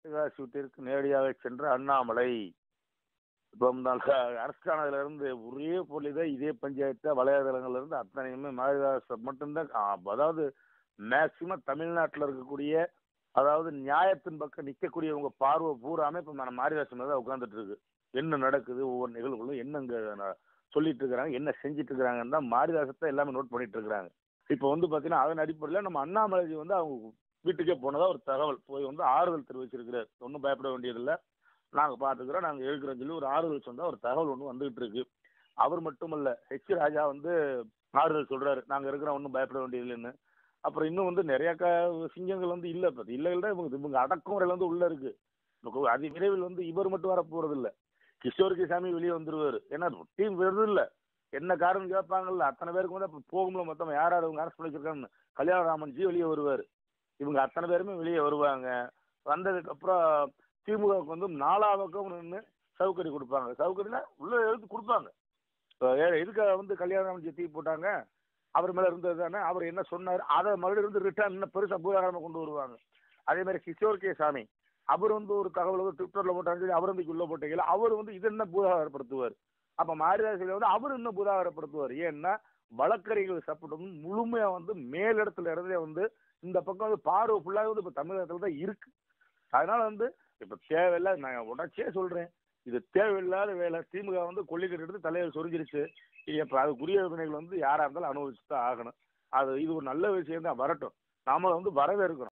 சிவகாசி வீட்டிற்கு நேரடியாக சென்ற அண்ணாமலை இப்போ அரசானதுல இருந்து ஒரே பொருளிதான் இதே பஞ்சாயத்தை வலைதளங்கள்ல இருந்து அத்தனையுமே மாரிதாஸ் மட்டும்தான் ஆ, அதாவது மேக்சிமம் தமிழ்நாட்டில் இருக்கக்கூடிய அதாவது நியாயத்தின் பக்கம் நிற்கக்கூடியவங்க பார்வை பூராமே இப்போ நம்ம மாரிதாஸ் மேலே தான் உட்காந்துட்டு இருக்கு என்ன நடக்குது ஒவ்வொரு நிகழ்வுகளும் என்ன இங்கே சொல்லிட்டு இருக்கிறாங்க என்ன செஞ்சுட்டு இருக்கிறாங்கன்னு தான் மாரிதாசத்தை எல்லாமே நோட் பண்ணிட்டு இருக்கிறாங்க இப்போ வந்து பார்த்தீங்கன்னா அதன் அடிப்படையில் நம்ம அண்ணாமலை வந்து அவங்க வீட்டுக்கே போனதா ஒரு தகவல் போய் வந்து ஆறுதல் தெரிவிச்சிருக்கிறார் ஒன்றும் பயப்பட வேண்டியதில்லை நாங்கள் பார்த்துக்கிறோம் நாங்கள் இருக்கிறோம் சொல்லி ஒரு ஆறுதல் சொன்னால் ஒரு தகவல் ஒன்று வந்துகிட்டு இருக்கு அவர் மட்டுமல்ல ஹெச் ராஜா வந்து ஆறுதல் சொல்றாரு நாங்கள் இருக்கிறோம் ஒன்றும் பயப்பட வேண்டியதில்லைன்னு அப்புறம் இன்னும் வந்து நிறைய க சிங்கங்கள் வந்து இல்லை இப்போ இல்லை இல்லை இவங்க இவங்க அடக்குமுறையில் வந்து உள்ளே இருக்கு இப்போ அதி விரைவில் வந்து இவர் மட்டும் வர போகிறது இல்லை கிஷோர் சாமி வெளியே வந்துருவார் ஏன்னா டீம் வருது இல்லை என்ன காரணம் கேட்பாங்கல்ல அத்தனை பேருக்கு வந்து அப்போ போகும்போது மொத்தம் யார் யார் அவங்க அரசு பண்ணி வச்சிருக்காங்க கல்யாணராமன் ஜி வெளியே வருவார் இவங்க அத்தனை பேருமே வெளியே வருவாங்க வந்ததுக்கப்புறம் திமுகவுக்கு வந்து நாலா பக்கம் நின்று சவுக்கடி கொடுப்பாங்க சவுக்கடினா உள்ள எழுத்து கொடுப்பாங்க இப்போ ஏ- எதுக்காக வந்து கல்யாணராமன் ஜி தூக்கி போட்டாங்க அவர் மேலே இருந்தது தானே அவர் என்ன சொன்னார் அதை மறுபடியும் வந்து ரிட்டர்ன் இன்னும் பெருசாக பூதாகரமாக கொண்டு வருவாங்க அதே மாதிரி கிஷோர் கே சாமி அவர் வந்து ஒரு தகவல் வந்து ட்விட்டரில் போட்டாங்க சொல்லி அவர் வந்து உள்ள போட்டீங்களா அவர் வந்து இது என்ன பூதாகரப்படுத்துவார் அப்போ மாரிதாசில வந்து அவர் இன்னும் பூதாகரப்படுத்துவார் ஏன்னா வழக்கறிஞர்கள் சப்போர்ட் வந்து முழுமையாக வந்து மேலிடத்துல இருந்தே வந்து இந்த பக்கம் வந்து பார்வை ஃபுல்லாக வந்து இப்போ தமிழகத்தில் தான் இருக்கு அதனால வந்து இப்போ தேவையில்ல நான் உடச்சே சொல்கிறேன் இது தேவையில்லாத வேலை திமுக வந்து கொள்ளிக்கட்டு எடுத்து தலைவர் சொரிஞ்சிருச்சு இப்போ அதுக்குரிய வினைகள் வந்து யாராக இருந்தாலும் அனுபவிச்சு தான் ஆகணும் அது இது ஒரு நல்ல விஷயம் தான் வரட்டும் நாம வந்து வரவேற்கிறோம்